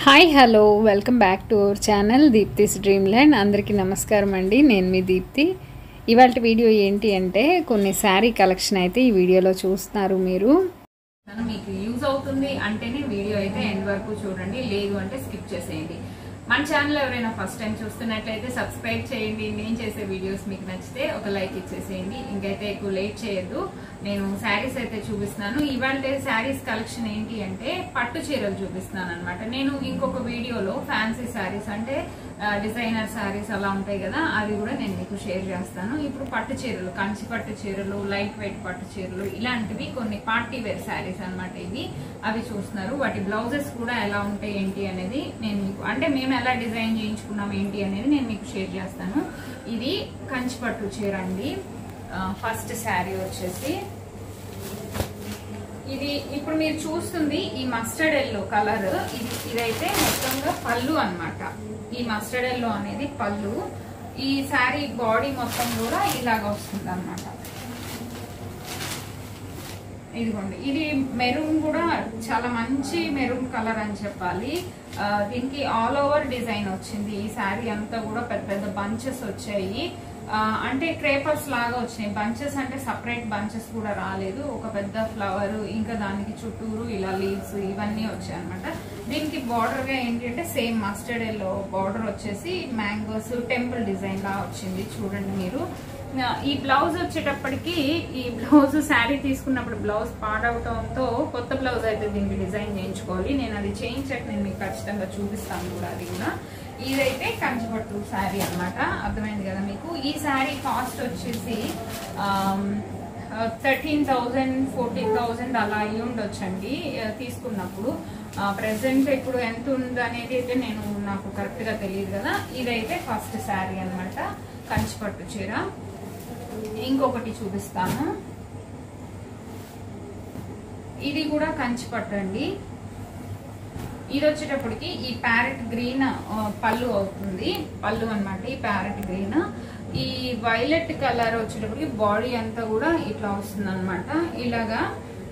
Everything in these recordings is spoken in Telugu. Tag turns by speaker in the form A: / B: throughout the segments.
A: Hi hello welcome back to our channel Deepthi's dream land అందరికీ నమస్కారం అండి నేను మీ దీప్తి ఇవాళ వీడియో ఏంటి అంటే కొన్ని శారీ కలెక్షన్ అయితే ఈ వీడియోలో చూస్తున్నారు మీరు
B: తను మీకు యూజ్ అవుతుంది అంటేనే వీడియో అయితే ఎండ్ వరకు చూడండి లేదు అంటే స్కిప్ చేసేయండి మన ఛానల్ ఎవరైనా ఫస్ట్ టైం చూస్తున్నట్లయితే సబ్స్క్రైబ్ చేయండి నేను చేసే వీడియోస్ మీకు నచ్చితే ఒక లైక్ ఇచ్చేసేయండి ఇంకైతే ఎక్కువ లేట్ చేయొద్దు నేను శారీస్ అయితే చూపిస్తున్నాను ఇవాళ శారీస్ కలెక్షన్ ఏంటి అంటే పట్టు చీరలు చూపిస్తున్నాను అనమాట నేను ఇంకొక వీడియోలో ఫ్యాన్సీ శారీస్ అంటే డిజైనర్ శారీస్ అలా ఉంటాయి కదా అవి కూడా నేను మీకు షేర్ చేస్తాను ఇప్పుడు పట్టు చీరలు కంచి పట్టు చీరలు లైట్ వెయిట్ పట్టు చీరలు ఇలాంటివి కొన్ని పార్టీ వేర్ శారీస్ అన్నమాట ఇవి అవి చూస్తున్నారు వాటి బ్లౌజెస్ కూడా ఎలా ఉంటాయి ఏంటి అనేది నేను మీకు అంటే మేము ఎలా డిజైన్ చేయించుకున్నాం ఏంటి అనేది నేను మీకు షేర్ చేస్తాను ఇది కంచి పట్టు చీర అండి ఫస్ట్ శారీ వచ్చేసి ఇది ఇప్పుడు మీరు చూస్తుంది ఈ మస్టర్డ్ ఎల్లో కలర్ ఇది ఇదైతే మొత్తంగా పళ్ళు అన్నమాట ఈ మస్టర్డ్ ఎల్లో అనేది పళ్ళు ఈ శారీ బాడీ మొత్తం కూడా ఇలాగ వస్తుంది అనమాట ఇదిగోండి ఇది మెరూన్ కూడా చాలా మంచి మెరూన్ కలర్ అని చెప్పాలి ఆ, దీనికి ఆల్ ఓవర్ డిజైన్ వచ్చింది ఈ శారీ అంతా కూడా పెద్ద పెద్ద బంచెస్ వచ్చాయి ఆ, అంటే క్రేపర్స్ లాగా వచ్చినాయి బంచెస్ అంటే సపరేట్ బంచెస్ కూడా రాలేదు ఒక పెద్ద ఫ్లవర్ ఇంకా దానికి చుట్టూరు ఇలా లీవ్స్ ఇవన్నీ వచ్చాయి అనమాట దీనికి బార్డర్ గా ఏంటి అంటే సేమ్ మస్టర్డ్ ఎల్లో బార్డర్ వచ్చేసి మ్యాంగోస్ టెంపుల్ డిజైన్ లా వచ్చింది చూడండి మీరు ఆ, ఈ బ్లౌజ్ వచ్చేటప్పటికి ఈ బ్లౌజ్ శారీ తీసుకున్నప్పుడు బ్లౌజ్ పాడవటంతో కొత్త బ్లౌజ్ అయితే దీనికి డిజైన్ చేయించుకోవాలి నేను అది చేయించాక నేను మీకు ఖచ్చితంగా చూపిస్తాను కూడా అది కూడా ఇదైతే కంచిపట్టు శారీ అన్నమాట అర్థమైంది కదా మీకు ఈ శారీ కాస్ట్ వచ్చేసి థర్టీన్ థౌజండ్ ఫోర్టీన్ థౌజండ్ అలా అయ్యి ఉండొచ్చండి ఆ, తీసుకున్నప్పుడు ప్రెసెంట్ ఇప్పుడు ఎంత ఉంది అనేది అయితే నేను నాకు కరెక్ట్ గా తెలియదు కదా ఇదైతే ఫస్ట్ శారీ అన్నమాట కంచిపట్టు చీర ఇంకొకటి చూపిస్తాను ఇది కూడా కంచిపట్టు అండి ఇది వచ్చేటప్పటికి ఈ ప్యారెట్ గ్రీన్ ఆ, పళ్ళు అవుతుంది పళ్ళు అన్నమాట ఈ ప్యారెట్ గ్రీన్ ఈ వైలెట్ కలర్ వచ్చేటప్పటికి బాడీ అంతా కూడా ఇట్లా వస్తుంది అనమాట ఇలాగా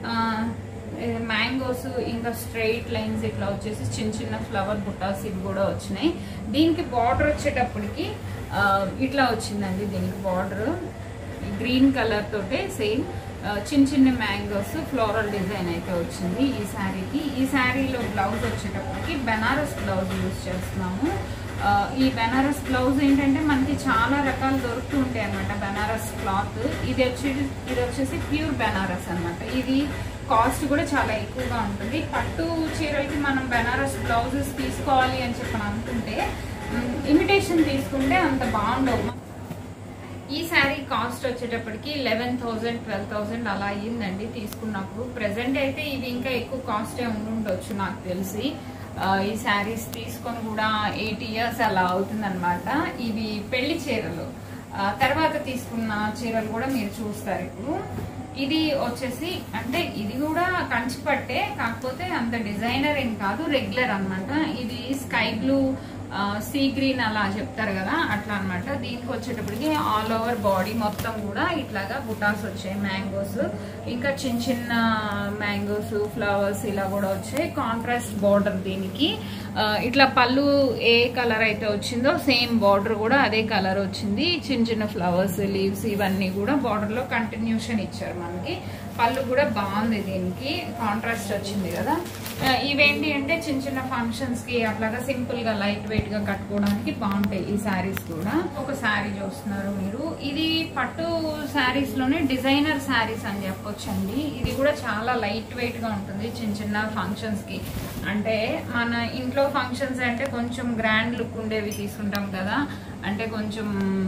B: మ్యాంగోస్ ఇంకా స్ట్రైట్ లైన్స్ ఇట్లా వచ్చేసి చిన్న చిన్న ఫ్లవర్ బుట్టాస్ ఇవి కూడా వచ్చినాయి దీనికి బార్డర్ వచ్చేటప్పటికి ఆ, ఇట్లా వచ్చిందండి దీనికి బార్డర్ గ్రీన్ కలర్ తోటే సేమ్ చిన్న చిన్న మ్యాంగోస్ ఫ్లోరల్ డిజైన్ అయితే వచ్చింది ఈ శారీకి ఈ శారీలో బ్లౌజ్ వచ్చేటప్పటికి బెనారస్ బ్లౌజ్ యూజ్ చేస్తున్నాము ఆ, ఈ బెనారస్ బ్లౌజ్ ఏంటంటే మనకి చాలా రకాలు దొరుకుతూ ఉంటాయి అనమాట బెనారస్ క్లాత్ ఇది వచ్చి ఇది వచ్చేసి ప్యూర్ బెనారస్ అన్నమాట ఇది కాస్ట్ కూడా చాలా ఎక్కువగా ఉంటుంది పట్టు చీరలకి మనం బెనారస్ బ్లౌజెస్ తీసుకోవాలి అని చెప్పని అనుకుంటే ఇమిటేషన్ తీసుకుంటే అంత బాగుండవు ఈ శారీ కాస్ట్ వచ్చేటప్పటికి లెవెన్ థౌసండ్ ట్వెల్వ్ థౌసండ్ అలా అయ్యిందండి తీసుకున్నప్పుడు ప్రెసెంట్ అయితే ఇవి ఇంకా ఎక్కువ కాస్టే ఉండుండొచ్చు నాకు తెలిసి ఆ, ఈ శారీస్ తీసుకొని కూడా ఎయిట్ ఇయర్స్ అలా అవుతుందన్నమాట ఇవి పెళ్లి చీరలు ఆ, తర్వాత తీసుకున్న చీరలు కూడా మీరు చూస్తారు ఇప్పుడు ఇది వచ్చేసి అంటే ఇది కూడా కంచిపట్టే కాకపోతే అంత డిజైనర్ ఏం కాదు రెగ్యులర్ అన్నమాట ఇది స్కై బ్లూ సీ గ్రీన్ అలా చెప్తారు కదా అట్లా అన్నమాట దీనికి వచ్చేటప్పటికి ఆల్ ఓవర్ బాడీ మొత్తం కూడా ఇట్లాగా బుటాస్ వచ్చాయి మ్యాంగోస్ ఇంకా చిన్న చిన్న మ్యాంగోస్ ఫ్లవర్స్ ఇలా కూడా వచ్చాయి కాంట్రాస్ట్ బార్డర్ దీనికి ఆ, ఇట్లా పళ్ళు ఏ కలర్ అయితే వచ్చిందో సేమ్ బార్డర్ కూడా అదే కలర్ వచ్చింది చిన్న చిన్న ఫ్లవర్స్ లీవ్స్ ఇవన్నీ కూడా బార్డర్ లో కంటిన్యూషన్ ఇచ్చారు మనకి పళ్ళు కూడా బాగుంది దీనికి కాంట్రాస్ట్ వచ్చింది కదా ఆ, ఇవేంటి అంటే చిన్న చిన్న ఫంక్షన్స్ కి అట్లాగా సింపుల్ గా లైట్ వెయిట్ గా కట్టుకోవడానికి బాగుంటాయి ఈ శారీస్ కూడా ఒక శారీ చూస్తున్నారు మీరు ఇది పట్టు శారీస్ లోనే డిజైనర్ శారీస్ అని చెప్పొచ్చండి ఇది కూడా చాలా లైట్ వెయిట్ గా ఉంటుంది చిన్న చిన్న ఫంక్షన్స్ కి అంటే మన ఇంట్లో ఫంక్షన్స్ అంటే కొంచెం గ్రాండ్ లుక్ ఉండేవి తీసుకుంటాం కదా అంటే కొంచెం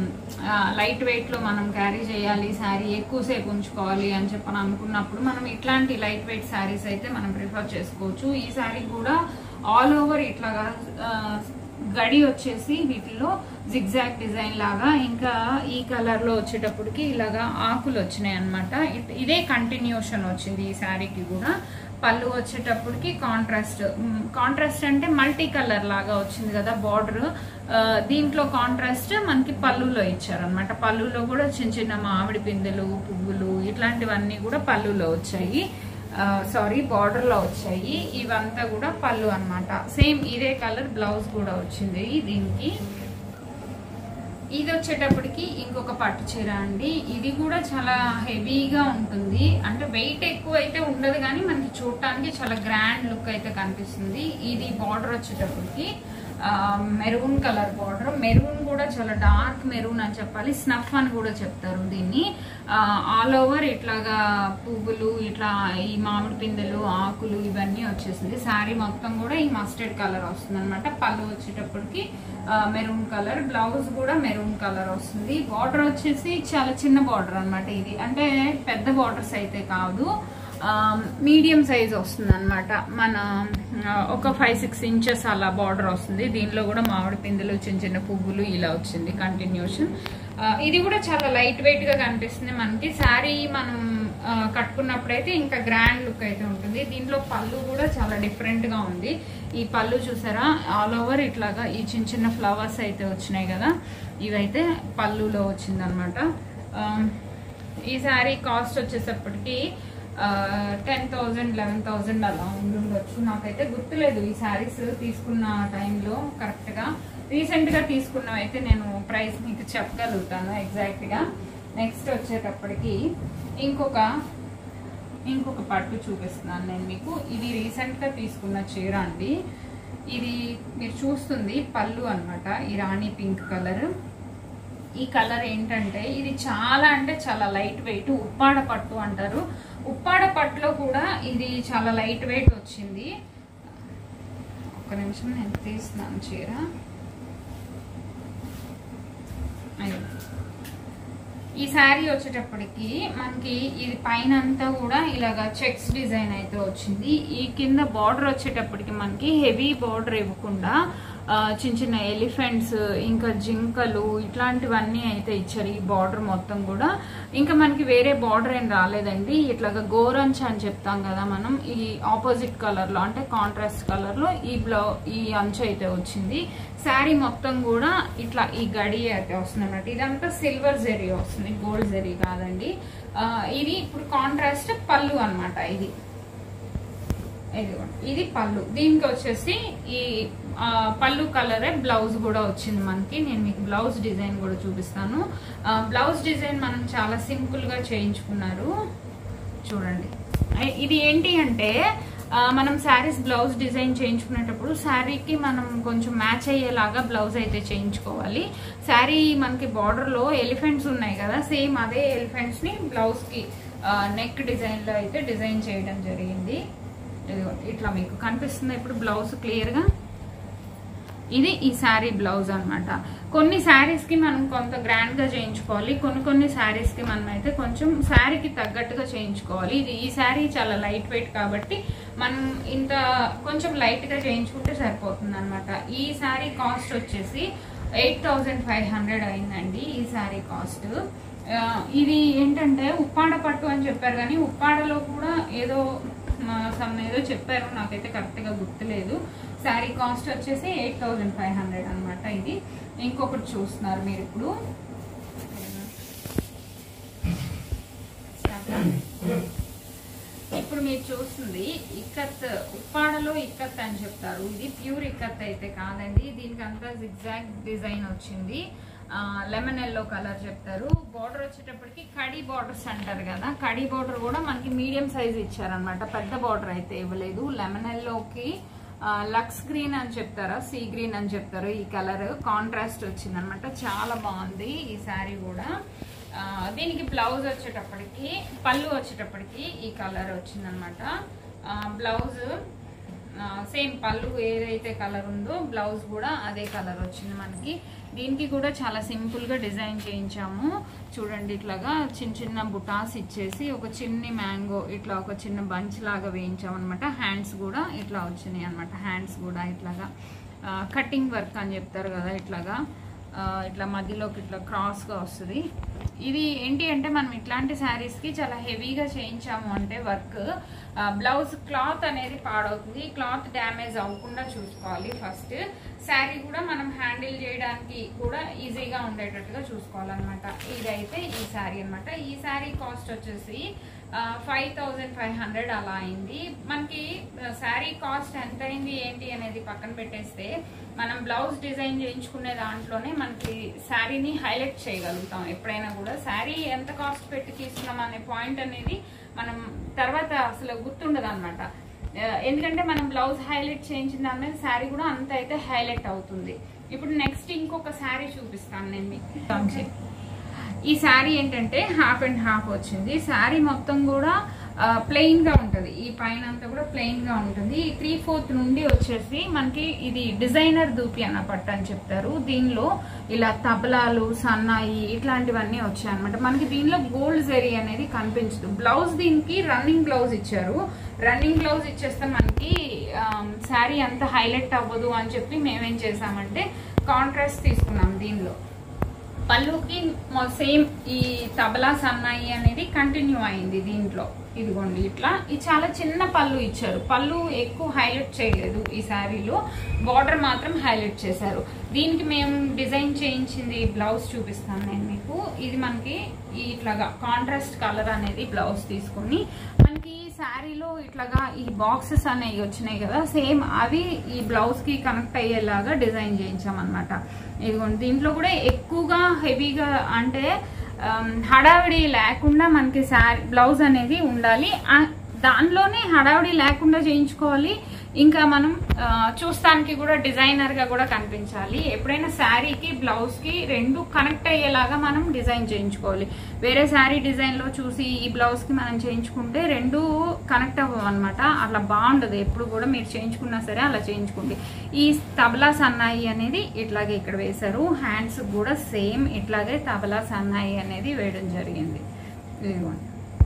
B: లైట్ వెయిట్ లో మనం క్యారీ చేయాలి శారీ ఎక్కువసేపు ఉంచుకోవాలి అని చెప్పని అనుకున్నప్పుడు మనం ఇట్లాంటి లైట్ వెయిట్ శారీస్ అయితే మనం ప్రిఫర్ చేసుకోవచ్చు ఈ శారీ కూడా ఆల్ ఓవర్ ఇట్లాగా ఆ, గడి వచ్చేసి వీటిలో జిగ్జాగ్ డిజైన్ లాగా ఇంకా ఈ కలర్ లో వచ్చేటప్పటికి ఇలాగా ఆకులు వచ్చినాయి అనమాట ఇదే కంటిన్యూషన్ వచ్చింది ఈ శారీకి కూడా పళ్ళు వచ్చేటప్పటికి కాంట్రాస్ట్ కాంట్రాస్ట్ అంటే మల్టీ కలర్ లాగా వచ్చింది కదా బార్డర్ దీంట్లో కాంట్రాస్ట్ మనకి పళ్ళులో ఇచ్చారనమాట పళ్ళులో కూడా చిన్న చిన్న మామిడి పిందెలు పువ్వులు ఇట్లాంటివన్నీ కూడా పళ్ళులో వచ్చాయి సారీ బార్డర్ లో వచ్చాయి ఇవంతా కూడా పళ్ళు అన్నమాట సేమ్ ఇదే కలర్ బ్లౌజ్ కూడా వచ్చింది దీనికి ఇది వచ్చేటప్పటికి ఇంకొక పట్టు చీర అండి ఇది కూడా చాలా హెవీగా ఉంటుంది అంటే వెయిట్ ఎక్కువ అయితే ఉండదు కానీ మనకి చూడటానికి చాలా గ్రాండ్ లుక్ అయితే కనిపిస్తుంది ఇది బార్డర్ వచ్చేటప్పటికి మెరూన్ కలర్ బార్డర్ మెరూన్ కూడా చాలా డార్క్ మెరూన్ అని చెప్పాలి స్నఫ్ అని కూడా చెప్తారు దీన్ని ఆల్ ఓవర్ ఇట్లాగా పువ్వులు ఇట్లా ఈ మామిడి పిందెలు ఆకులు ఇవన్నీ వచ్చేసింది శారీ మొత్తం కూడా ఈ మస్టర్డ్ కలర్ వస్తుంది అనమాట పళ్ళు వచ్చేటప్పటికి మెరూన్ కలర్ బ్లౌజ్ కూడా మెరూన్ కలర్ వస్తుంది బార్డర్ వచ్చేసి చాలా చిన్న బార్డర్ అన్నమాట ఇది అంటే పెద్ద బార్డర్స్ అయితే కాదు మీడియం సైజ్ వస్తుంది అనమాట మన ఆ, ఒక ఫైవ్ సిక్స్ ఇంచెస్ అలా బార్డర్ వస్తుంది దీనిలో కూడా మామిడి పిందెలు చిన్న చిన్న పువ్వులు ఇలా వచ్చింది కంటిన్యూషన్ ఇది కూడా చాలా లైట్ వెయిట్ గా కనిపిస్తుంది మనకి శారీ మనం ఆ, కట్టుకున్నప్పుడైతే ఇంకా గ్రాండ్ లుక్ అయితే ఉంటుంది దీంట్లో పళ్ళు కూడా చాలా డిఫరెంట్ గా ఉంది ఈ పళ్ళు చూసారా ఆల్ ఓవర్ ఇట్లాగా ఈ చిన్న చిన్న ఫ్లవర్స్ అయితే వచ్చినాయి కదా ఇవైతే పళ్ళులో వచ్చిందనమాట ఈ శారీ కాస్ట్ వచ్చేసప్పటికి టెన్ థౌజండ్ లెవెన్ థౌజండ్ అలా ఉండుండొచ్చు నాకైతే గుర్తులేదు ఈ శారీస్ తీసుకున్న టైంలో కరెక్ట్గా రీసెంట్గా తీసుకున్నవైతే నేను ప్రైస్ మీకు చెప్పగలుగుతాను ఎగ్జాక్ట్గా నెక్స్ట్ వచ్చేటప్పటికి ఇంకొక ఇంకొక పట్టు చూపిస్తున్నాను నేను మీకు ఇది రీసెంట్గా తీసుకున్న చీర అండి ఇది మీరు చూస్తుంది పళ్ళు అన్నమాట ఈ రాణి పింక్ కలర్ ఈ కలర్ ఏంటంటే ఇది చాలా అంటే చాలా లైట్ వెయిట్ ఉప్పాడ పట్టు అంటారు ఉప్పాడ పట్టులో కూడా ఇది చాలా లైట్ వెయిట్ వచ్చింది ఒక నిమిషం నేను తీస్తున్నాను చీర అయ్యో. ఈ శారీ వచ్చేటప్పటికి మనకి ఇది పైన అంతా కూడా ఇలాగా చెక్స్ డిజైన్ అయితే వచ్చింది ఈ కింద బార్డర్ వచ్చేటప్పటికి మనకి హెవీ బార్డర్ ఇవ్వకుండా ఆ, చిన్న చిన్న ఎలిఫెంట్స్ ఇంకా జింకలు ఇట్లాంటివన్నీ అయితే ఇచ్చారు ఈ బార్డర్ మొత్తం కూడా ఇంకా మనకి వేరే బార్డర్ ఏం రాలేదండి ఇట్లాగా గోరంచ అని చెప్తాం కదా మనం ఈ ఆపోజిట్ కలర్ లో అంటే కాంట్రాస్ట్ కలర్ లో ఈ బ్లౌ ఈ అంచు అయితే వచ్చింది శారీ మొత్తం కూడా ఇట్లా ఈ గడి అయితే వస్తుంది అన్నమాట ఇదంతా సిల్వర్ జెరీ వస్తుంది గోల్డ్ జెరీ కాదండి ఆ, ఇది ఇప్పుడు కాంట్రాస్ట్ పళ్ళు అన్నమాట ఇది ఇదిగోండి ఇది పళ్ళు దీనికి వచ్చేసి ఈ ఆ, పళ్ళు కలరే బ్లౌజ్ కూడా వచ్చింది మనకి నేను మీకు బ్లౌజ్ డిజైన్ కూడా చూపిస్తాను ఆ, బ్లౌజ్ డిజైన్ మనం చాలా సింపుల్ గా చేయించుకున్నారు చూడండి ఐ- ఇది ఏంటి అంటే ఆ, మనం శారీస్ బ్లౌజ్ డిజైన్ చేయించుకునేటప్పుడు శారీకి మనం కొంచెం మ్యాచ్ అయ్యేలాగా బ్లౌజ్ అయితే చేయించుకోవాలి శారీ మనకి border లో ఎలిఫెంట్స్ ఉన్నాయి కదా సేమ్ అదే ఎలిఫెంట్స్ ని బ్లౌజ్ కి నెక్ డిజైన్ లో అయితే డిజైన్ చేయడం జరిగింది ఇదిగోండి, ఇట్లా మీకు కనిపిస్తుంది ఇప్పుడు బ్లౌజ్ క్లియర్ గా ఇది ఈ శారీ బ్లౌజ్ అన్నమాట కొన్ని శారీస్ కి మనం కొంత గ్రాండ్ గా చేయించుకోవాలి కొన్ని కొన్ని శారీస్ కి మనం అయితే కొంచెం శారీకి తగ్గట్టుగా చేయించుకోవాలి ఇది ఈ శారీ చాలా లైట్ వెయిట్ కాబట్టి మనం ఇంత కొంచెం లైట్ గా చేయించుకుంటే సరిపోతుంది అనమాట ఈ శారీ కాస్ట్ వచ్చేసి ఎయిట్ థౌజండ్ ఫైవ్ హండ్రెడ్ అయిందండి ఈ శారీ కాస్ట్ ఇది ఏంటంటే ఉప్పాడ పట్టు అని చెప్పారు కానీ ఉప్పాడలో కూడా ఏదో సమ్ ఏదో చెప్పారు నాకైతే కరెక్ట్ గా గుర్తులేదు శారీ కాస్ట్ వచ్చేసి ఎయిట్ థౌజండ్ ఫైవ్ హండ్రెడ్ అనమాట ఇది ఇంకొకటి చూస్తున్నారు మీరు ఇప్పుడు ఇప్పుడు మీరు చూస్తుంది ఇక్కత్ ఉప్పాడలో ఇక్కత్ అని చెప్తారు ఇది ప్యూర్ ఇక్కత్ అయితే కాదండి దీనికి అంతా జిగ్జాగ్ డిజైన్ వచ్చింది లెమన్ ఎల్లో కలర్ చెప్తారు బార్డర్ వచ్చేటప్పటికి కడి బార్డర్స్ అంటారు కదా కడి బార్డర్ కూడా మనకి మీడియం సైజ్ ఇచ్చారనమాట పెద్ద బార్డర్ అయితే ఇవ్వలేదు లెమన్ ఎల్లోకి లక్స్ గ్రీన్ అని చెప్తారా సీ గ్రీన్ అని చెప్తారు ఈ కలర్ కాంట్రాస్ట్ వచ్చింది అనమాట చాలా బాగుంది ఈ శారీ కూడా ఆ, దీనికి బ్లౌజ్ వచ్చేటప్పటికి పళ్ళు వచ్చేటప్పటికి ఈ కలర్ వచ్చిందనమాట బ్లౌజ్ సేమ్ పళ్ళు ఏదైతే కలర్ ఉందో బ్లౌజ్ కూడా అదే కలర్ వచ్చింది మనకి దీనికి కూడా చాలా సింపుల్ గా డిజైన్ చేయించాము చూడండి ఇట్లాగా చిన్న చిన్న బుటాస్ ఇచ్చేసి ఒక చిన్ని మ్యాంగో ఇట్లా ఒక చిన్న బంచ్ లాగా వేయించాం అనమాట హ్యాండ్స్ కూడా ఇట్లా వచ్చినాయి అనమాట హ్యాండ్స్ కూడా ఇట్లాగా కటింగ్ వర్క్ అని చెప్తారు కదా ఇట్లాగా ఆ, ఇట్లా మధ్యలోకి ఇట్లా క్రాస్గా వస్తుంది ఇది ఏంటి అంటే మనం ఇట్లాంటి శారీస్కి చాలా హెవీగా చేయించాము అంటే వర్క్ బ్లౌజ్ క్లాత్ అనేది పాడవుతుంది క్లాత్ డ్యామేజ్ అవ్వకుండా చూసుకోవాలి ఫస్ట్ శారీ కూడా మనం హ్యాండిల్ చేయడానికి కూడా ఈజీగా ఉండేటట్టుగా చూసుకోవాలన్నమాట ఇదైతే ఈ శారీ అన్నమాట ఈ శారీ కాస్ట్ వచ్చేసి ఫైవ్ థౌజండ్ ఫైవ్ హండ్రెడ్ అలా అయింది మనకి శారీ కాస్ట్ ఎంత అయింది ఏంటి అనేది పక్కన పెట్టేస్తే మనం బ్లౌజ్ డిజైన్ చేయించుకునే దాంట్లోనే మనకి శారీని హైలైట్ చేయగలుగుతాం ఎప్పుడైనా కూడా శారీ ఎంత కాస్ట్ పెట్టి తీసుకున్నాం అనే పాయింట్ అనేది మనం తర్వాత అసలు గుర్తుండదు అనమాట ఎందుకంటే మనం బ్లౌజ్ హైలైట్ చేయించిన దాని మీద శారీ కూడా అంత అయితే హైలైట్ అవుతుంది ఇప్పుడు నెక్స్ట్ ఇంకొక శారీ చూపిస్తాను నేను మీకు ఈ శారీ ఏంటంటే హాఫ్ అండ్ హాఫ్ వచ్చింది శారీ మొత్తం కూడా ప్లెయిన్ గా ఉంటుంది ఈ పైన అంతా కూడా ప్లెయిన్ గా ఉంటుంది ఈ త్రీ ఫోర్త్ నుండి వచ్చేసి మనకి ఇది డిజైనర్ దూపి అన్న పట్టు అని చెప్తారు దీనిలో ఇలా తబలాలు సన్నాయి ఇట్లాంటివన్నీ వచ్చాయి అనమాట మనకి దీనిలో గోల్డ్ జరీ అనేది కనిపించదు బ్లౌజ్ దీనికి రన్నింగ్ బ్లౌజ్ ఇచ్చారు రన్నింగ్ బ్లౌజ్ ఇచ్చేస్తే మనకి శారీ అంత హైలైట్ అవ్వదు అని చెప్పి మేమేం చేసామంటే కాంట్రాస్ట్ తీసుకున్నాం దీనిలో పళ్ళుకి సేమ్ ఈ తబలా సన్నాయి అనేది కంటిన్యూ అయింది దీంట్లో ఇదిగోండి ఇట్లా ఇది చాలా చిన్న పళ్ళు ఇచ్చారు పళ్ళు ఎక్కువ హైలైట్ చేయలేదు ఈ శారీలో బార్డర్ మాత్రం హైలైట్ చేశారు దీనికి మేము డిజైన్ చేయించింది బ్లౌజ్ చూపిస్తాను నేను మీకు ఇది మనకి ఇట్లాగా కాంట్రాస్ట్ కలర్ అనేది బ్లౌజ్ తీసుకొని మనకి శారీలో ఇట్లాగా ఈ బాక్సెస్ అనేవి వచ్చినాయి కదా సేమ్ అవి ఈ బ్లౌజ్ కి కనెక్ట్ అయ్యేలాగా డిజైన్ చేయించామన్నమాట ఇదిగోండి దీంట్లో కూడా ఎక్కువగా హెవీగా అంటే హడావిడి లేకుండా మనకి శారీ బ్లౌజ్ అనేది ఉండాలి దానిలోనే హడావిడి లేకుండా చేయించుకోవాలి ఇంకా మనం చూస్తానికి కూడా డిజైనర్ గా కూడా కనిపించాలి ఎప్పుడైనా శారీకి బ్లౌజ్ కి రెండు కనెక్ట్ అయ్యేలాగా మనం డిజైన్ చేయించుకోవాలి వేరే శారీ డిజైన్ లో చూసి ఈ బ్లౌజ్ కి మనం చేయించుకుంటే రెండు కనెక్ట్ అవ్వం అనమాట అట్లా బాగుండదు ఎప్పుడు కూడా మీరు చేయించుకున్నా సరే అలా చేయించుకోండి ఈ తబలా సన్నాయి అనేది ఇట్లాగే ఇక్కడ వేశారు హ్యాండ్స్ కూడా సేమ్ ఇట్లాగే తబలా సన్నాయి అనేది వేయడం జరిగింది ఇదిగోండి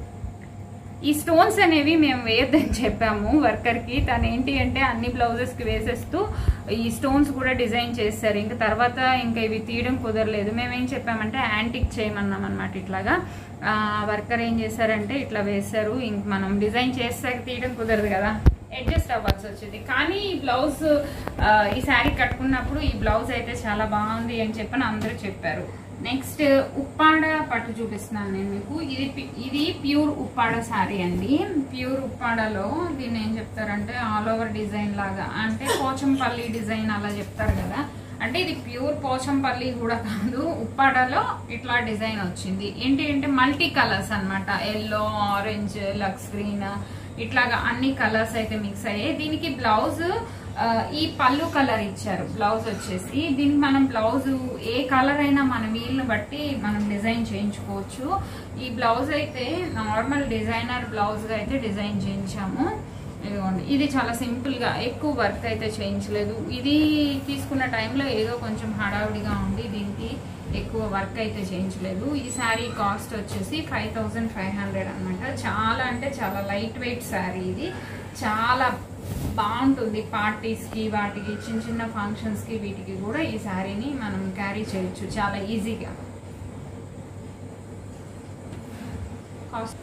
B: ఈ స్టోన్స్ అనేవి మేము వేయొద్దని చెప్పాము వర్కర్ కి తను ఏంటి అంటే అన్ని బ్లౌజెస్ కి వేసేస్తూ ఈ స్టోన్స్ కూడా డిజైన్ చేస్తారు ఇంకా తర్వాత ఇంకా ఇవి తీయడం కుదరలేదు మేము ఏం చెప్పామంటే యాంటిక్ చేయమన్నాం అనమాట ఇట్లాగా వర్కర్ ఏం చేశారంటే ఇట్లా వేశారు ఇంక మనం డిజైన్ చేస్తాక తీయడం కుదరదు కదా అడ్జస్ట్ అవ్వాల్సి వచ్చింది కానీ ఈ బ్లౌజ్ ఈ శారీ కట్టుకున్నప్పుడు ఈ బ్లౌజ్ అయితే చాలా బాగుంది అని చెప్పని అందరూ చెప్పారు నెక్స్ట్ ఉప్పాడ పట్టు చూపిస్తున్నాను నేను మీకు ఇది ఇది ప్యూర్ ఉప్పాడ శారీ అండి ప్యూర్ ఉప్పాడలో దీన్ని ఏం చెప్తారంటే ఆల్ ఓవర్ డిజైన్ లాగా అంటే పోచంపల్లి డిజైన్ అలా చెప్తారు కదా అంటే ఇది ప్యూర్ పోచంపల్లి కూడా కాదు ఉప్పాడలో ఇట్లా డిజైన్ వచ్చింది ఏంటి అంటే మల్టీ కలర్స్ అనమాట ఎల్లో ఆరెంజ్ లక్స్ గ్రీన్ ఇట్లాగా అన్ని కలర్స్ అయితే మిక్స్ అయ్యాయి దీనికి బ్లౌజ్ ఈ పళ్ళు కలర్ ఇచ్చారు బ్లౌజ్ వచ్చేసి దీనికి మనం బ్లౌజ్ ఏ కలర్ అయినా మన వీల్ని బట్టి మనం డిజైన్ చేయించుకోవచ్చు ఈ బ్లౌజ్ అయితే నార్మల్ డిజైనర్ బ్లౌజ్ గా అయితే డిజైన్ చేయించాము ఇదిగోండి ఇది చాలా సింపుల్ గా ఎక్కువ వర్క్ అయితే చేయించలేదు ఇది తీసుకున్న టైంలో ఏదో కొంచెం హడావుడిగా ఉంది దీనికి ఎక్కువ వర్క్ అయితే చేయించలేదు ఈ శారీ కాస్ట్ వచ్చేసి ఫైవ్ థౌజండ్ ఫైవ్ హండ్రెడ్ అనమాట చాలా అంటే చాలా లైట్ వెయిట్ శారీ ఇది చాలా బాగుంటుంది పార్టీస్కి వాటికి చిన్న చిన్న ఫంక్షన్స్కి వీటికి కూడా ఈ శారీని మనం క్యారీ చేయొచ్చు చాలా ఈజీగా కాస్ట్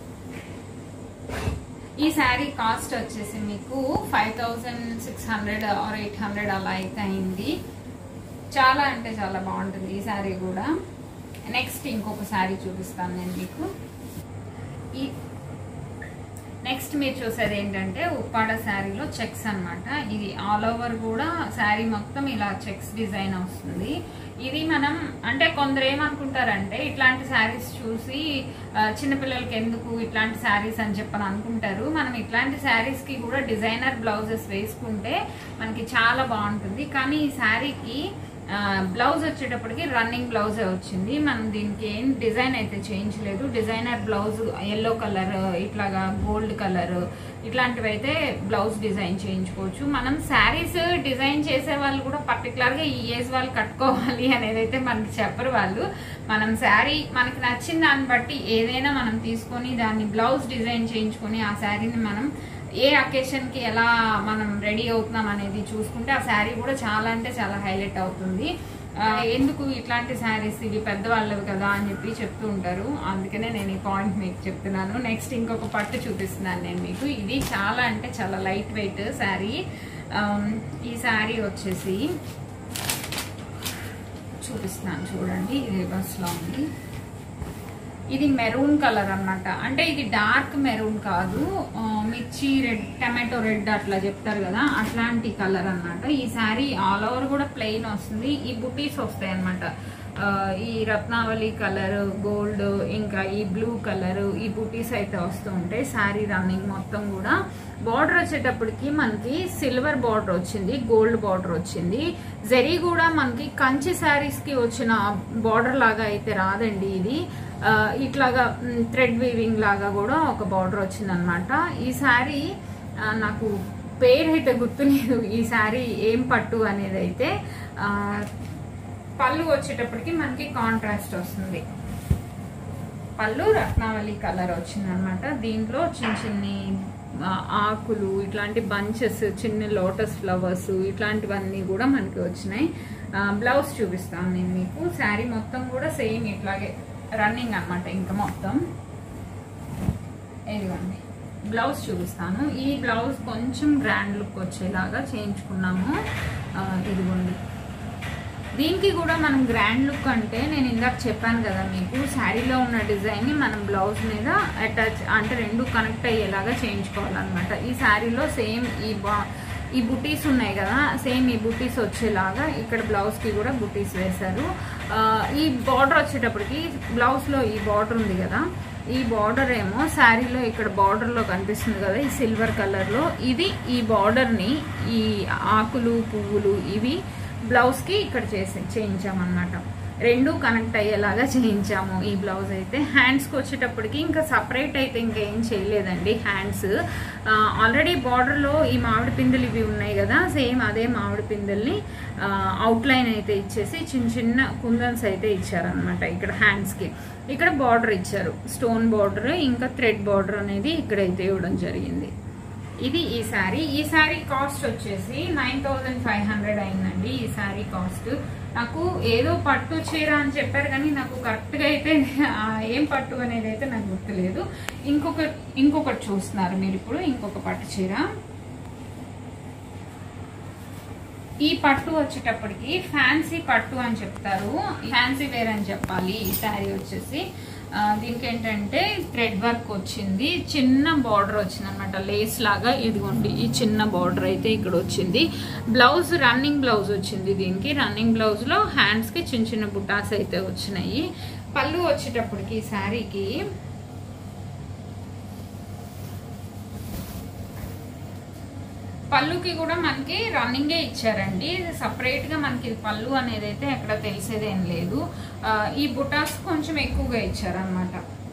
B: ఈ శారీ కాస్ట్ వచ్చేసి మీకు five thousand six hundred or eight hundred అలా అయితే అయింది చాలా అంటే చాలా బాగుంటుంది ఈ శారీ కూడా నెక్స్ట్ ఇంకొక శారీ చూపిస్తాను నేను మీకు ఈ నెక్స్ట్ మీరు చూసేది ఏంటంటే ఉప్పాడ శారీలో చెక్స్ అన్నమాట ఇది ఆల్ ఓవర్ కూడా శారీ మొత్తం ఇలా చెక్స్ డిజైన్ వస్తుంది ఇది మనం అంటే కొందరు ఏమనుకుంటారంటే ఇట్లాంటి శారీస్ చూసి ఆ, చిన్నపిల్లలకి ఎందుకు ఇట్లాంటి శారీస్ అని చెప్పని అనుకుంటారు మనం ఇట్లాంటి శారీస్ కి కూడా డిజైనర్ బ్లౌజెస్ వేసుకుంటే మనకి చాలా బాగుంటుంది కానీ ఈ శారీకి బ్లౌజ్ వచ్చేటప్పటికి రన్నింగ్ బ్లౌజే వచ్చింది మనం దీనికి ఏం డిజైన్ అయితే చేయించలేదు డిజైనర్ బ్లౌజ్ ఎల్లో కలర్ ఇట్లాగా గోల్డ్ కలర్ ఇట్లాంటివి అయితే బ్లౌజ్ డిజైన్ చేయించుకోవచ్చు మనం శారీస్ డిజైన్ చేసే వాళ్ళు కూడా పర్టికులర్ గా ఈ ఏజ్ వాళ్ళు కట్టుకోవాలి అనేది అయితే మనకి చెప్పరు వాళ్ళు మనం శారీ మనకి నచ్చిన దాన్ని బట్టి ఏదైనా మనం తీసుకొని దాన్ని బ్లౌజ్ డిజైన్ చేయించుకొని ఆ శారీని మనం ఏ అకేషన్ కి ఎలా మనం రెడీ అవుతున్నాం అనేది చూసుకుంటే ఆ శారీ కూడా చాలా అంటే చాలా హైలైట్ అవుతుంది ఆ, ఎందుకు ఇట్లాంటి శారీస్ ఇవి పెద్దవాళ్ళవి కదా అని చెప్పి చెప్తూ ఉంటారు అందుకనే నేను ఈ పాయింట్ మీకు చెప్తున్నాను నెక్స్ట్ ఇంకొక పట్టు చూపిస్తున్నాను నేను మీకు ఇది చాలా అంటే చాలా లైట్ వెయిట్ శారీ ఈ శారీ వచ్చేసి చూపిస్తున్నాను చూడండి ఇది రివర్స్లో ఉంది ఇది మెరూన్ కలర్ అన్నమాట అంటే ఇది డార్క్ మెరూన్ కాదు ఆ, మిర్చి రెడ్ టమాటో రెడ్ అట్లా చెప్తారు కదా అట్లాంటి కలర్ అన్నమాట ఈ శారీ ఆల్ ఓవర్ కూడా ప్లెయిన్ వస్తుంది ఈ బుటీస్ వస్తాయి అన్నమాట ఆ, ఈ రత్నావళి కలర్ గోల్డ్ ఇంకా ఈ బ్లూ కలర్ ఈ బుటీస్ అయితే వస్తూ ఉంటాయి శారీ రన్నింగ్ మొత్తం కూడా బార్డర్ వచ్చేటప్పటికి మనకి సిల్వర్ బార్డర్ వచ్చింది గోల్డ్ బార్డర్ వచ్చింది జరీ కూడా మనకి కంచి శారీస్ కి వచ్చిన బార్డర్ లాగా అయితే రాదండి ఇది ఆ, ఇట్లాగా థ్రెడ్ వీవింగ్ లాగా కూడా ఒక బార్డర్ వచ్చింది అనమాట ఈ శారీ ఆ, నాకు పేరు అయితే గుర్తులేదు ఈ శారీ ఏం పట్టు అనేది అయితే ఆ, పళ్ళు వచ్చేటప్పటికి మనకి కాంట్రాస్ట్ వస్తుంది పళ్ళు రత్నావళి కలర్ వచ్చింది అనమాట దీంట్లో చిన్న చిన్ని ఆ, ఆకులు ఇట్లాంటి బంచెస్ చిన్న లోటస్ ఫ్లవర్స్ ఇట్లాంటివన్నీ కూడా మనకి వచ్చినాయి బ్లౌజ్ చూపిస్తాను నేను మీకు శారీ మొత్తం కూడా సేమ్ ఇట్లాగే రన్నింగ్ అన్నమాట ఇంకా మొత్తం ఇదిగోండి బ్లౌజ్ చూపిస్తాను ఈ బ్లౌజ్ కొంచెం గ్రాండ్ లుక్ వచ్చేలాగా చేయించుకున్నాము ఆ, ఇదిగోండి దీనికి కూడా మనం గ్రాండ్ లుక్ అంటే నేను ఇందాక చెప్పాను కదా మీకు శారీలో ఉన్న డిజైన్ని మనం బ్లౌజ్ మీద అటాచ్ అంటే రెండు కనెక్ట్ అయ్యేలాగా చేయించుకోవాలన్నమాట ఈ శారీలో సేమ్ ఈ బా ఈ బుటీస్ ఉన్నాయి కదా సేమ్ ఈ బుటీస్ వచ్చేలాగా ఇక్కడ బ్లౌజ్కి కూడా బుటీస్ వేశారు ఆ, ఈ బార్డర్ వచ్చేటప్పటికి బ్లౌజ్లో ఈ బార్డర్ ఉంది కదా ఈ బార్డర్ ఏమో శారీలో ఇక్కడ బార్డర్లో కనిపిస్తుంది కదా ఈ సిల్వర్ కలర్లో ఇది ఈ బార్డర్ని ఈ ఆకులు పువ్వులు ఇవి బ్లౌజ్కి ఇక్కడ చేసి చేయించామన్నమాట రెండు కనెక్ట్ అయ్యేలాగా చేయించాము ఈ బ్లౌజ్ అయితే హ్యాండ్స్కి వచ్చేటప్పటికి ఇంకా సపరేట్ అయితే ఇంకా ఏం చేయలేదండి హ్యాండ్స్ ఆల్రెడీ బార్డర్లో ఈ మామిడి పిందెలు ఇవి ఉన్నాయి కదా సేమ్ అదే మామిడి పిందెల్ని అవుట్లైన్ అయితే ఇచ్చేసి చిన్న చిన్న కుందన్స్ అయితే ఇచ్చారనమాట ఇక్కడ హ్యాండ్స్కి ఇక్కడ బార్డర్ ఇచ్చారు స్టోన్ బార్డర్ ఇంకా థ్రెడ్ బార్డర్ అనేది ఇక్కడైతే ఇవ్వడం జరిగింది ఇది ఈ శారీ ఈ శారీ కాస్ట్ వచ్చేసి నైన్ థౌజండ్ ఫైవ్ హండ్రెడ్ అయిందండి ఈ శారీ కాస్ట్ నాకు ఏదో పట్టు చీర అని చెప్పారు కానీ నాకు కరెక్ట్గా అయితే ఆ, ఏం పట్టు అనేది అయితే నాకు గుర్తులేదు ఇంకొక ఇంకొకటి చూస్తున్నారు మీరు ఇప్పుడు ఇంకొక పట్టు చీర ఈ పట్టు వచ్చేటప్పటికి ఫ్యాన్సీ పట్టు అని చెప్తారు ఫ్యాన్సీ వేర్ అని చెప్పాలి ఈ శారీ వచ్చేసి ఆ, దీనికి ఏంటంటే థ్రెడ్ వర్క్ వచ్చింది చిన్న బార్డర్ వచ్చింది అనమాట లేస్ లాగా ఇదిగోండి ఈ చిన్న బార్డర్ అయితే ఇక్కడ వచ్చింది బ్లౌజ్ రన్నింగ్ బ్లౌజ్ వచ్చింది దీనికి రన్నింగ్ బ్లౌజ్ లో హ్యాండ్స్ కి చిన్న చిన్న బుటాస్ అయితే వచ్చినాయి పళ్ళు వచ్చేటప్పటికి ఈ శారీకి పళ్ళుకి కూడా మనకి రన్నింగే ఇచ్చారండి సపరేట్ గా మనకి ఇది పళ్ళు అనేది అయితే ఎక్కడ తెలిసేదేం లేదు ఆ, ఈ బుటాస్ కొంచెం ఎక్కువగా ఇచ్చారనమాట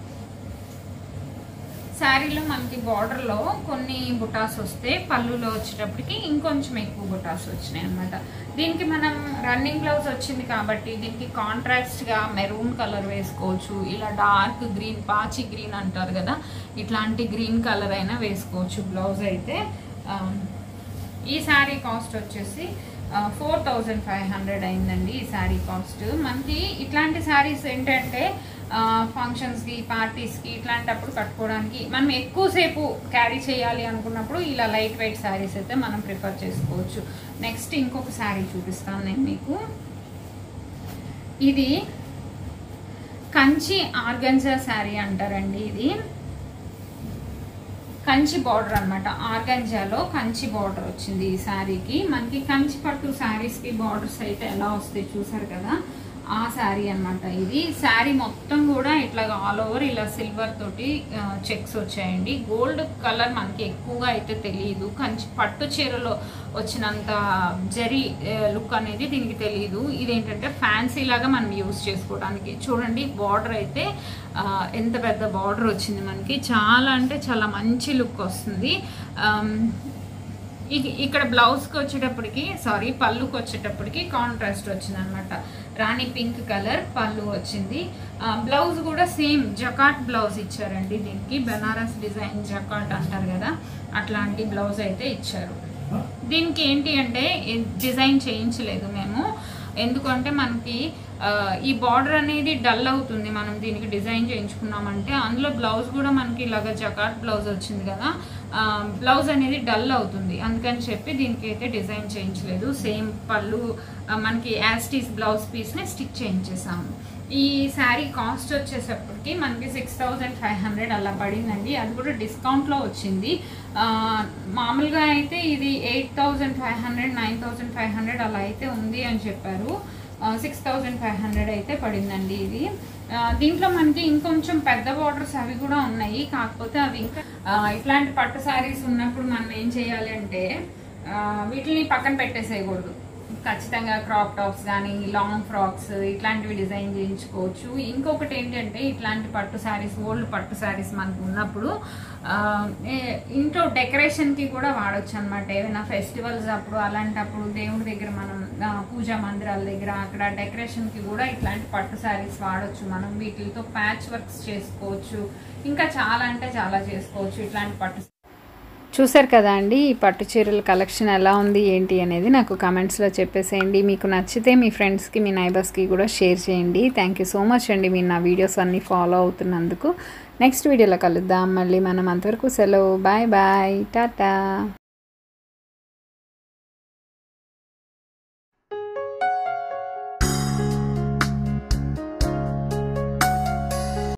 B: శారీలో మనకి border లో కొన్ని బుటాస్ వస్తే పళ్ళులో వచ్చేటప్పటికి ఇంకొంచెం ఎక్కువ బుటాస్ వచ్చినాయి అనమాట దీనికి మనం రన్నింగ్ బ్లౌజ్ వచ్చింది కాబట్టి దీనికి కాంట్రాస్ట్ గా మెరూన్ కలర్ వేసుకోవచ్చు ఇలా డార్క్ గ్రీన్ పాచి గ్రీన్ అంటారు కదా ఇట్లాంటి గ్రీన్ కలర్ అయినా వేసుకోవచ్చు బ్లౌజ్ అయితే ఆ, ఈ శారీ కాస్ట్ వచ్చేసి ఫోర్ థౌజండ్ ఫైవ్ హండ్రెడ్ అయిందండి ఈ శారీ కాస్ట్ మనకి ఇట్లాంటి శారీస్ ఏంటంటే ఫంక్షన్స్కి పార్టీస్కి ఇట్లాంటప్పుడు కట్టుకోవడానికి మనం ఎక్కువసేపు క్యారీ చేయాలి అనుకున్నప్పుడు ఇలా లైట్ వెయిట్ శారీస్ అయితే మనం ప్రిఫర్ చేసుకోవచ్చు నెక్స్ట్ ఇంకొక శారీ చూపిస్తాను నేను మీకు ఇది కంచి ఆర్గంజా శారీ అంటారండి ఇది కంచి బార్డర్ అన్నమాట ఆర్గంజాలో కంచి బార్డర్ వచ్చింది ఈ శారీకి మనకి కంచి పట్టు శారీస్ కి బార్డర్స్ అయితే ఎలా వస్తాయి చూసారు కదా ఆ శారీ అన్నమాట ఇది శారీ మొత్తం కూడా ఇట్లా ఆల్ ఓవర్ ఇలా సిల్వర్ తోటి చెక్స్ వచ్చాయండి గోల్డ్ కలర్ మనకి ఎక్కువగా అయితే తెలియదు కంచి పట్టు చీరలో వచ్చినంత జరీ లుక్ అనేది దీనికి తెలియదు ఇదేంటంటే ఫ్యాన్సీ లాగా మనం యూజ్ చేసుకోవడానికి చూడండి బార్డర్ అయితే ఆ, ఎంత పెద్ద బార్డర్ వచ్చింది మనకి చాలా అంటే చాలా మంచి లుక్ వస్తుంది ఆమ్, ఇక- ఇక్కడ బ్లౌజ్కి వచ్చేటప్పటికి సారీ పళ్ళుకి వచ్చేటప్పటికి కాంట్రాస్ట్ వచ్చింది అనమాట రాణి పింక్ కలర్ పళ్ళు వచ్చింది ఆ, బ్లౌజ్ కూడా సేమ్ జకాట్ బ్లౌజ్ ఇచ్చారండి దీనికి బెనారస్ డిజైన్ జకాట్ అంటారు కదా అట్లాంటి బ్లౌజ్ అయితే ఇచ్చారు దీనికి ఏంటి అంటే ఈ డిజైన్ చేయించలేదు మేము ఎందుకంటే మనకి ఆ, ఈ బార్డర్ అనేది డల్ అవుతుంది మనం దీనికి డిజైన్ చేయించుకున్నామంటే అందులో బ్లౌజ్ కూడా మనకి ఇలాగ జకాట్ బ్లౌజ్ వచ్చింది కదా ఆ, బ్లౌజ్ అనేది డల్ అవుతుంది అందుకని చెప్పి దీనికి అయితే డిజైన్ చేయించలేదు సేమ్ పళ్ళు ఆ, మనకి యాస్టీస్ బ్లౌజ్ పీస్ని స్టిచ్ చేయించేసాము ఈ శారీ కాస్ట్ వచ్చేసప్పటికి మనకి సిక్స్ థౌజండ్ ఫైవ్ హండ్రెడ్ అలా పడిందండి అది కూడా డిస్కౌంట్లో వచ్చింది ఆ, మామూలుగా అయితే ఇది eight thousand five hundred nine thousand five hundred అలా అయితే ఉంది అని చెప్పారు సిక్స్ థౌజండ్ ఫైవ్ హండ్రెడ్ అయితే పడిందండి ఇది ఆ, దీంట్లో మనకి ఇంకొంచెం పెద్ద బార్డర్స్ అవి కూడా ఉన్నాయి కాకపోతే అవి ఇంకా ఆ, ఇట్లాంటి పట్టు శారీస్ ఉన్నప్పుడు మనం ఏం చేయాలి అంటే ఆ, వీటిని పక్కన పెట్టేసేయకూడదు ఖచ్చితంగా క్రాప్ టాప్స్ కానీ లాంగ్ ఫ్రాక్స్ ఇట్లాంటివి డిజైన్ చేయించుకోవచ్చు ఇంకొకటి ఏంటంటే ఇట్లాంటి పట్టు శారీస్ ఓల్డ్ పట్టు శారీస్ మనకు ఉన్నప్పుడు ఆ, ఏ- ఇంట్లో డెకరేషన్కి కూడా వాడచ్చు అనమాట ఏమైనా ఫెస్టివల్స్ అప్పుడు అలాంటప్పుడు దేవుడి దగ్గర మనం ఆ, పూజా మందిరాల దగ్గర అక్కడ డెకరేషన్కి కూడా ఇట్లాంటి పట్టు శారీస్ వాడచ్చు మనం వీటితో ప్యాచ్ వర్క్స్ చేసుకోవచ్చు ఇంకా చాలా అంటే చాలా చేసుకోవచ్చు ఇట్లాంటి పట్టు
A: చూశారు కదా అండి ఈ పట్టు చీరల కలెక్షన్ ఎలా ఉంది ఏంటి అనేది నాకు కమెంట్స్లో చెప్పేసేయండి మీకు నచ్చితే మీ ఫ్రెండ్స్కి మీ నైబర్స్కి కూడా షేర్ చేయండి థ్యాంక్ యూ సో మచ్ అండి మీరు నా వీడియోస్ అన్నీ ఫాలో అవుతున్నందుకు నెక్స్ట్ వీడియోలో కలుద్దాం మళ్ళీ మనం అంతవరకు సెలవు బాయ్ బాయ్ టాటా